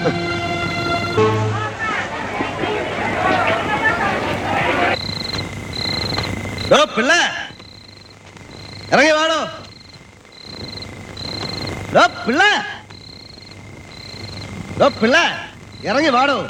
ഡോ പിള്ളേ ഇറങ്ങി വാടോ ഡോ പിള്ളേ ഡോ പിള്ളേ ഇറങ്ങി വാടോ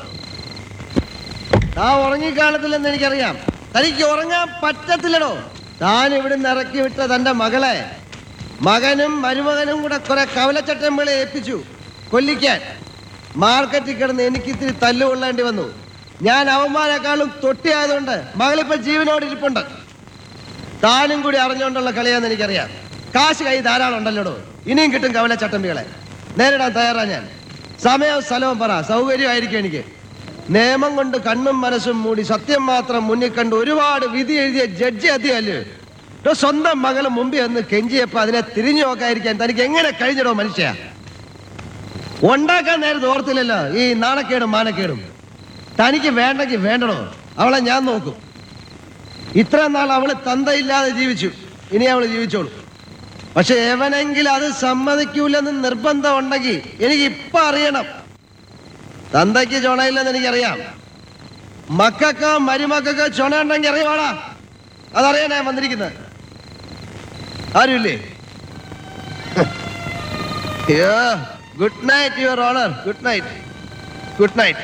താ ഉറങ്ങിക്കാണത്തില്ലെന്ന് എനിക്കറിയാം തനിക്ക് ഉറങ്ങാൻ പറ്റത്തില്ലടോ താൻ ഇവിടുന്ന് ഇറക്കി വിട്ട തന്റെ മകളെ മകനും മരുമകനും കൂടെ കുറെ കവലച്ചട്ടമ്പളെ ഏൽപ്പിച്ചു കൊല്ലിക്കാൻ മാർക്കറ്റിൽ കിടന്ന് എനിക്ക് ഇത്തിരി തല്ലുകൊള്ളേണ്ടി വന്നു ഞാൻ അവന്മാരെക്കാളും തൊട്ടിയായതുകൊണ്ട് മകളിപ്പോ ജീവനോട് ഇരിപ്പുണ്ട് താനും കൂടി അറിഞ്ഞുകൊണ്ടുള്ള കളിയാന്ന് എനിക്കറിയാം കാശ് കൈ ധാരാളം ഉണ്ടല്ലോടോ ഇനിയും കിട്ടും കവല ചട്ടമ്പികളെ നേരിടാൻ തയ്യാറാ ഞാൻ സമയവും സ്ഥലവും പറ സൗകര്യമായിരിക്കും എനിക്ക് നിയമം കൊണ്ട് കണ്ണും മനസ്സും മൂടി സത്യം മാത്രം മുന്നിൽ കണ്ട് ഒരുപാട് വിധി എഴുതിയ ജഡ്ജി അധികല്ലേ ഇട്ടോ സ്വന്തം മകള് മുമ്പിൽ ഒന്ന് കെഞ്ചിയപ്പോ അതിനെ തിരിഞ്ഞു നോക്കാതിരിക്കാൻ തനിക്ക് എങ്ങനെ കഴിഞ്ഞിടോ മനുഷ്യ ഉണ്ടാക്കാൻ നേരത്തെ ഓർത്തില്ലല്ലോ ഈ നാണക്കേടും മാനക്കേടും തനിക്ക് വേണ്ടെങ്കിൽ വേണ്ടടോ അവളെ ഞാൻ നോക്കും ഇത്ര നാൾ അവള് തന്തയില്ലാതെ ജീവിച്ചു ഇനി അവള് ജീവിച്ചോളൂ പക്ഷെ എവനെങ്കിലും അത് സമ്മതിക്കൂലെന്ന് നിർബന്ധം ഉണ്ടെങ്കിൽ എനിക്ക് ഇപ്പൊ അറിയണം തന്തയ്ക്ക് ചുണയില്ലെന്ന് എനിക്കറിയാം മക്കൾക്ക് മരുമക്കൾക്ക് ചുണ ഉണ്ടെങ്കിൽ അറിയാടാ അതറിയാനാ വന്നിരിക്കുന്നത് ആരുമില്ലേ good night your honour good night good night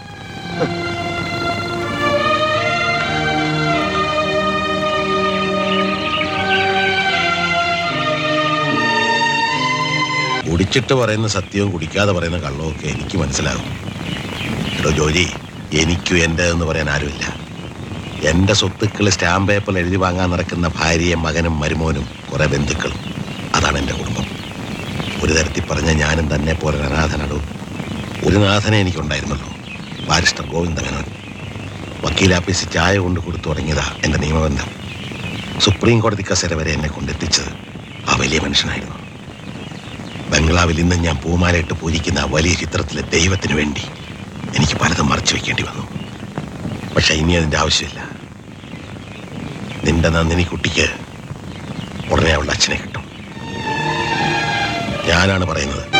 കുടിച്ചിട്ട് പറയുന്ന സത്യവും കുടിക്കാതെ പറയുന്ന കള്ളവും ഒക്കെ എനിക്ക് മനസ്സിലാകും എടോ ജോലി എനിക്കും എൻ്റെ എന്ന് പറയാൻ ആരുമില്ല എൻ്റെ സ്വത്തുക്കൾ സ്റ്റാമ്പ് പേപ്പറിൽ എഴുതി വാങ്ങാൻ നടക്കുന്ന ഭാര്യയും മകനും മരുമോനും കുറെ ബന്ധുക്കളും അതാണ് എൻ്റെ കുടുംബം ഒരു തരത്തിൽ പറഞ്ഞ ഞാനും തന്നെ പോലെ ഒരു അനാഥനടോ ഒരു നാഥനെ എനിക്കുണ്ടായിരുന്നുള്ളൂ ബാരിസ്റ്റർ ഗോവിന്ദമേനോൻ വക്കീലാപ്പീസിൽ ചായ കൊണ്ട് കൊടുത്തു തുടങ്ങിയതാ എൻ്റെ നിയമബന്ധം സുപ്രീം കോടതി കസേര വരെ എന്നെ കൊണ്ടെത്തിച്ചത് ആ വലിയ മനുഷ്യനായിരുന്നു ബംഗ്ലാവിൽ ഇന്ന് ഞാൻ പൂമാലയിട്ട് പൂജിക്കുന്ന ആ വലിയ ചിത്രത്തിലെ ദൈവത്തിന് വേണ്ടി എനിക്ക് പലതും മറച്ചു വെക്കേണ്ടി വന്നു പക്ഷെ ഇനി അതിൻ്റെ ആവശ്യമില്ല നിന്റെ നന്ദിനി കുട്ടിക്ക് ഉടനെ അവളുടെ അച്ഛനെ കിട്ടും ഞാനാണ് പറയുന്നത്